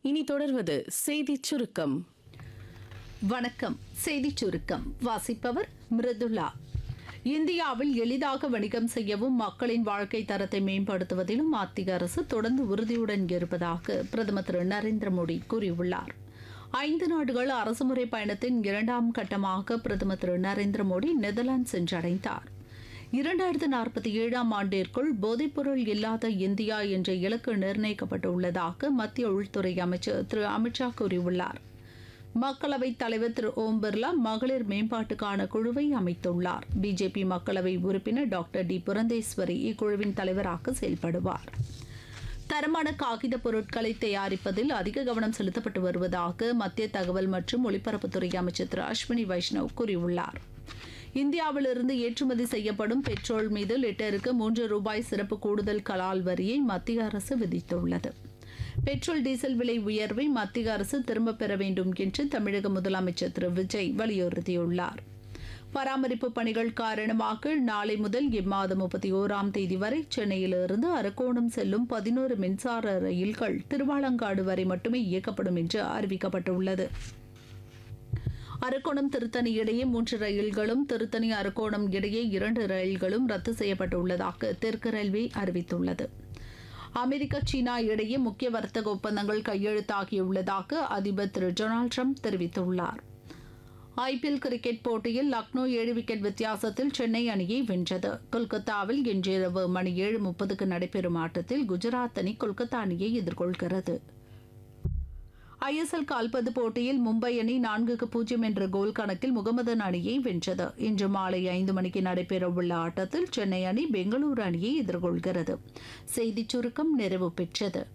இனி தொடர்வது செய்திச் சுருக்கம் வணக்கம் செய்திச் சுருக்கம் வாசிப்பவர் மிருதுளா இந்தியாவில் எளிதாக வணிகம் செய்யவும் மக்களின் வாழ்க்கை தரத்தை மேம்படுத்துவதிலும் மத்திய அரசு தொடர்ந்து உறுதியுடன் இருப்பதாக பிரதமர் திரு நரேந்திர மோடி கூறியுள்ளார் ஐந்து நாடுகள் அரசுமுறை பயணத்தின் இரண்டாம் கட்டமாக பிரதமர் திரு நரேந்திர மோடி நெதர்லாந்து சென்றடைந்தார் இரண்டாயிரத்து நாற்பத்தி ஏழாம் ஆண்டிற்குள் போதைப்பொருள் இல்லாத இந்தியா என்ற இலக்கு நிர்ணயிக்கப்பட்டுள்ளதாக மத்திய உள்துறை அமைச்சர் திரு அமித்ஷா கூறியுள்ளார் மக்களவைத் தலைவர் திரு ஓம் பிர்லா மகளிர் மேம்பாட்டுக்கான குழுவை அமைத்துள்ளார் பிஜேபி மக்களவை உறுப்பினர் டாக்டர் டி புரந்தேஸ்வரி இக்குழுவின் தலைவராக செயல்படுவார் தரமான காகித பொருட்களை தயாரிப்பதில் அதிக கவனம் செலுத்தப்பட்டு வருவதாக மத்திய தகவல் மற்றும் ஒலிபரப்புத்துறை அமைச்சர் திரு அஸ்வினி வைஷ்ணவ் கூறியுள்ளார் இந்தியாவிலிருந்து ஏற்றுமதி செய்யப்படும் பெட்ரோல் மீது லிட்டருக்கு மூன்று ரூபாய் சிறப்பு கூடுதல் கலால் வரியை மத்திய அரசு விதித்துள்ளது பெட்ரோல் டீசல் விலை உயர்வை மத்திய அரசு திரும்பப் பெற வேண்டும் என்று தமிழக முதலமைச்சர் திரு விஜய் வலியுறுத்தியுள்ளார் பராமரிப்பு பணிகள் காரணமாக நாளை முதல் இம்மாதம் முப்பத்தி ஓராம் தேதி வரை சென்னையிலிருந்து அரக்கோணம் செல்லும் பதினோரு மின்சார ரயில்கள் திருவாலங்காடு வரை மட்டுமே இயக்கப்படும் என்று அறிவிக்கப்பட்டுள்ளது அரக்கோணம் திருத்தணி இடையே மூன்று ரயில்களும் திருத்தணி அரக்கோணம் இடையே இரண்டு ரயில்களும் ரத்து செய்யப்பட்டுள்ளதாக தெற்கு ரயில்வே அறிவித்துள்ளது அமெரிக்கா சீனா இடையே முக்கிய வர்த்தக ஒப்பந்தங்கள் கையெழுத்தாகியுள்ளதாக அதிபர் திரு டொனால்டு ட்ரம்ப் தெரிவித்துள்ளார் ஐபிஎல் கிரிக்கெட் போட்டியில் லக்னோ ஏழு விக்கெட் வித்தியாசத்தில் சென்னை அணியை வென்றது கொல்கத்தாவில் இன்றிரவு மணி ஏழு முப்பதுக்கு நடைபெறும் ஆட்டத்தில் குஜராத் அணி கொல்கத்தா அணியை எதிர்கொள்கிறது ஐஎஸ்எல் கால்பந்து போட்டியில் மும்பை அணி நான்குக்கு பூஜ்ஜியம் என்ற கோல் கணக்கில் முகமதன் அணியை வென்றது இன்று மாலை ஐந்து மணிக்கு நடைபெறவுள்ள ஆட்டத்தில் சென்னை அணி பெங்களூரு அணியை எதிர்கொள்கிறது செய்திச் சுருக்கம் நிறைவு பெற்றது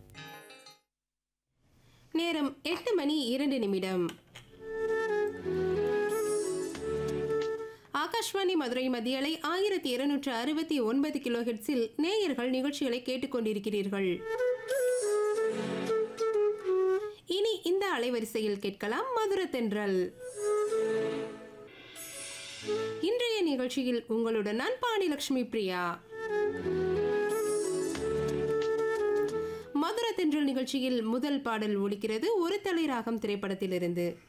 நேரம் எட்டு மணி இரண்டு நிமிடம் ஆகாஷ்வாணி மதுரை மத்தியலை ஆயிரத்தி இருநூற்று அறுபத்தி ஒன்பது கிலோ ஹெட்ஸில் நேயர்கள் நிகழ்ச்சிகளை கேட்டுக்கொண்டிருக்கிறீர்கள் இனி இந்த அலைவரிசையில் கேட்கலாம் மதுர தென்றல் இன்றைய நிகழ்ச்சியில் உங்களுடன் நான் பாணிலட்சுமி பிரியா மதுர தென்றல் நிகழ்ச்சியில் முதல் பாடல் ஒலிக்கிறது ஒரு தலை ராகம் திரைப்படத்திலிருந்து